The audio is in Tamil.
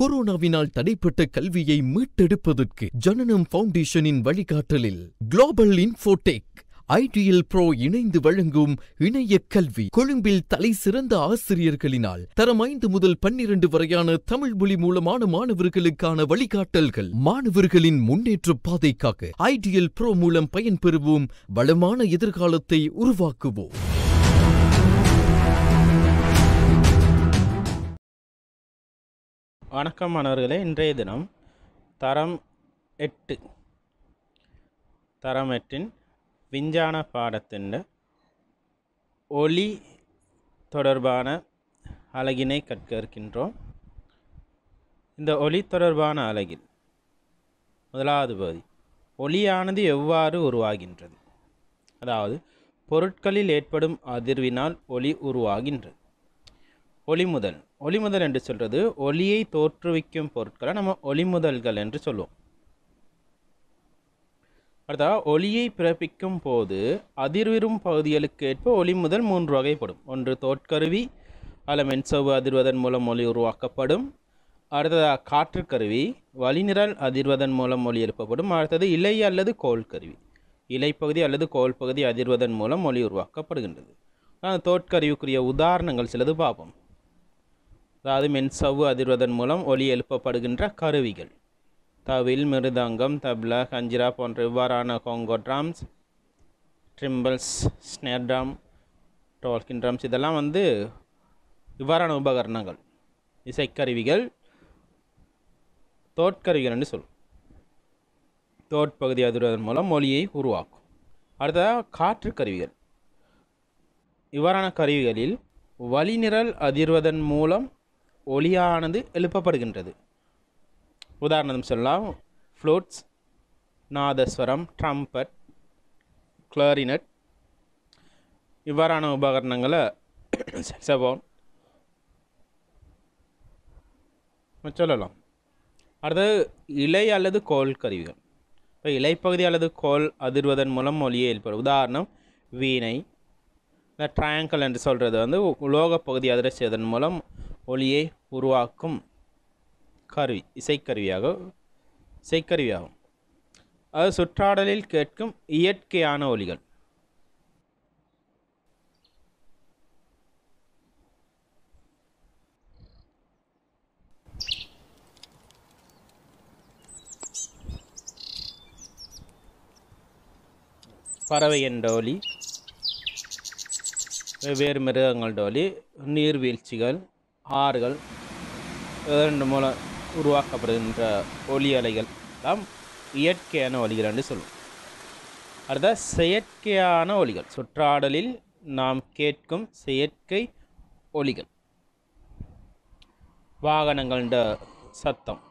கொரோனாவினால் தடைப்பட்ட கல்வியை மீட்டெடுப்பதற்கு ஜனனம் ஃபவுண்டேஷனின் வழிகாட்டலில் குளோபல் இன்ஃபோடெக் ஐடிஎல் ப்ரோ இணைந்து வழங்கும் இணைய கல்வி கொழும்பில் தலை சிறந்த ஆசிரியர்களினால் தரம் ஐந்து முதல் பன்னிரண்டு வரையான தமிழ் மொழி மூலமான மாணவர்களுக்கான வழிகாட்டல்கள் மாணவர்களின் முன்னேற்ற பாதைக்காக ஐடிஎல் ப்ரோ மூலம் பயன்பெறுவோம் வளமான எதிர்காலத்தை உருவாக்குவோம் வணக்கம் மாணவர்களே இன்றைய தினம் தரம் எட்டு தரம் எட்டின் விஞ்ஞான பாடத்தின் ஒளி தொடர்பான அலகினை கற்க இருக்கின்றோம் இந்த ஒளி தொடர்பான அலகில் முதலாவது பகுதி ஒளியானது எவ்வாறு உருவாகின்றது அதாவது பொருட்களில் ஏற்படும் அதிர்வினால் ஒளி உருவாகின்றது ஒளிமுதல் ஒளிமுதல் என்று சொல்கிறது ஒளியை தோற்றுவிக்கும் பொருட்களை நம்ம ஒளிமுதல்கள் என்று சொல்லுவோம் அடுத்தா ஒளியை பிறப்பிக்கும் போது அதிர்விரும் பகுதிகளுக்கு ஏற்ப ஒளிமுதல் மூன்று வகைப்படும் ஒன்று தோற்கருவி அல்ல மென்சவ்வு அதிர்வதன் மூலம் ஒளி உருவாக்கப்படும் அடுத்ததாக காற்றுக்கருவி வழிநிரல் அதிர்வதன் மூலம் ஒளி எழுப்பப்படும் அடுத்தது இலை அல்லது கோல் கருவி இலைப்பகுதி அல்லது கோல் பகுதி அதிர்வதன் மூலம் ஒளி உருவாக்கப்படுகின்றது ஆனால் தோற்கருவிக்குரிய உதாரணங்கள் சிலது பார்ப்போம் அதாவது மென்சவ்வு அதிர்வதன் மூலம் ஒலி எழுப்பப்படுகின்ற கருவிகள் தவில் மிருதங்கம் தப்லா கஞ்சிரா போன்ற இவ்வாறான கோங்கோ ட்ராம்ஸ் ட்ரிம்பிள்ஸ் ஸ்னேர் ட்ரம் டோல்கின் ட்ரம்ஸ் இதெல்லாம் வந்து இவ்வாறான உபகரணங்கள் இசைக்கருவிகள் தோற்கருவிகள் என்று சொல்லும் தோற்பகுதி அதிர்வதன் மூலம் ஒலியை உருவாக்கும் அடுத்ததாக காற்று கருவிகள் இவ்வாறான கருவிகளில் வழிநிரல் அதிர்வதன் மூலம் ஒளியானது எழுப்பப்படுகின்றது உதாரணம் சொல்லலாம் ஃப்ளூட்ஸ் நாதஸ்வரம் ட்ரம்பட் கிளாரினட் இவ்வாறான உபகரணங்களை செக்ஸபோன் சொல்லலாம் அடுத்தது இலை அல்லது கோல் கருவிகள் இப்போ இலைப்பகுதி அல்லது கோல் அதிர்வதன் மூலம் ஒளியை ஏற்படும் உதாரணம் வீணை இந்த ட்ரையாங்கல் என்று சொல்கிறது வந்து உலோகப் பகுதி அதிர செய்வதன் மூலம் ஒளியை உருவாக்கும் கருவி இசைக்கருவியாக இசைக்கருவியாகும் அது சுற்றாடலில் கேட்கும் இயற்கையான ஒலிகள் பறவை என்ற ஒலி வெவ்வேறு மிருகங்களோட ஒலி நீர்வீழ்ச்சிகள் ஆறுகள் இரண்டு மூலம் உருவாக்கப்படுகின்ற ஒலி அலைகள் எல்லாம் இயற்கையான ஒலிகள் என்று சொல்லுவோம் அடுத்த செயற்கையான ஒலிகள் சுற்றாடலில் நாம் கேட்கும் செயற்கை ஒலிகள் வாகனங்கள சத்தம்